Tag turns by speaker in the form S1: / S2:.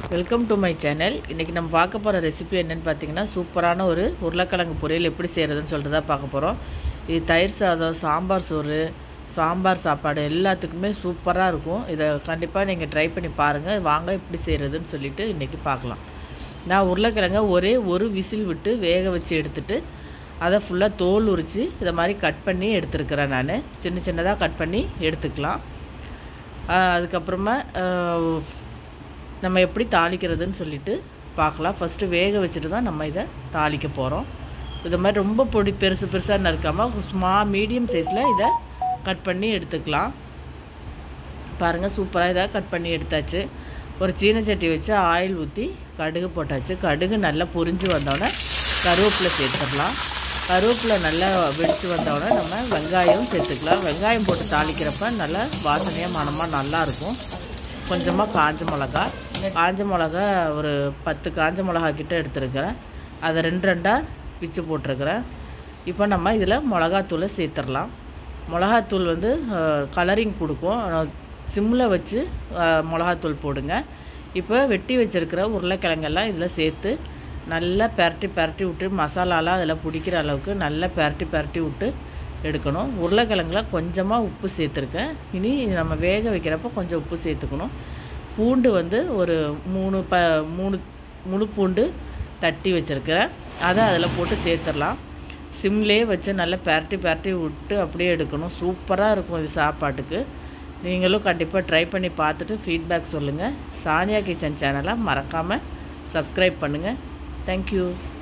S1: welcome to my channel இன்றைக்கி நம்ம பார்க்க போகிற ரெசிபி என்னென்னு பார்த்தீங்கன்னா சூப்பரான ஒரு உருளைக்கிழங்கு பொரியல் எப்படி செய்கிறதுன்னு சொல்லிட்டு தான் பார்க்க போகிறோம் இது தயிர் சாதம் சாம்பார் சோறு சாம்பார் சாப்பாடு எல்லாத்துக்குமே சூப்பராக இருக்கும் இதை கண்டிப்பாக நீங்கள் ட்ரை பண்ணி பாருங்கள் வாங்க எப்படி செய்கிறதுன்னு சொல்லிட்டு இன்றைக்கி பார்க்கலாம் நான் உருளைக்கிழங்க ஒரே ஒரு விசில் விட்டு வேக வச்சு எடுத்துட்டு அதை ஃபுல்லாக தோல் உரித்து இதை மாதிரி கட் பண்ணி எடுத்துருக்கிறேன் நான் சின்ன சின்னதாக கட் பண்ணி எடுத்துக்கலாம் ஆஹ் அதுக்கப்புறமா ஆஹ் நம்ம எப்படி தாளிக்கிறதுன்னு சொல்லிட்டு பார்க்கலாம் ஃபஸ்ட்டு வேக வச்சுட்டு தான் நம்ம இதை தாளிக்க போகிறோம் இது மாதிரி ரொம்ப பொடி பெருசு பெருசாக நறுக்காமல் சும்மா மீடியம் சைஸில் இதை கட் பண்ணி எடுத்துக்கலாம் பாருங்கள் சூப்பராக இதை கட் பண்ணி எடுத்தாச்சு ஒரு சீனச்சட்டி வச்சு ஆயில் ஊற்றி கடுகு போட்டாச்சு கடுகு நல்லா பொரிஞ்சு வந்தோடனே கருவேப்பிலை சேர்த்துடலாம் கருவேப்பிலை நல்லா வெடித்து வந்தோடனே நம்ம வெங்காயம் சேர்த்துக்கலாம் வெங்காயம் போட்டு தாளிக்கிறப்ப நல்லா வாசனையாக மணமாக நல்லாயிருக்கும் கொஞ்சமாக காஞ்ச மிளகா காஞ்ச மிளகா ஒரு பத்து காஞ்ச மிளகா கிட்ட எடுத்துருக்கிறேன் அதை ரெண்டு ரெண்டாக பிச்சு போட்டிருக்கிறேன் இப்போ நம்ம இதில் மிளகாத்தூளை சேர்த்துடலாம் மிளகாத்தூள் வந்து கலரிங் கொடுக்கும் சிம்மில் வச்சு அஹ், மிளகாத்தூள் போடுங்க இப்போ வெட்டி வச்சுருக்கிற உருளைக்கிழங்கெல்லாம் இதில் சேர்த்து நல்லா பெரட்டி பெரட்டி விட்டு மசாலாலாம் அதில் பிடிக்கிற அளவுக்கு நல்லா பெரட்டி பெரட்டி விட்டு எடுக்கணும் உருளைக்கிழங்குல கொஞ்சமாக உப்பு சேர்த்துருக்கேன் இனி நம்ம வேக வைக்கிறப்ப கொஞ்சம் உப்பு சேர்த்துக்கணும் பூண்டு வந்து ஒரு மூணு ப மூணு முழு பூண்டு தட்டி வச்சுருக்கிறேன் அதை அதில் போட்டு சேர்த்துடலாம் சிம்லேயே வச்சு நல்லா பெரட்டி பெரட்டி விட்டு அப்படியே எடுக்கணும் சூப்பராக இருக்கும் இது சாப்பாட்டுக்கு நீங்களும் கண்டிப்பாக ட்ரை பண்ணி பார்த்துட்டு ஃபீட்பேக் சொல்லுங்கள் சானியா கிச்சன் சேனலை மறக்காமல் சப்ஸ்கிரைப் பண்ணுங்கள் தேங்க்யூ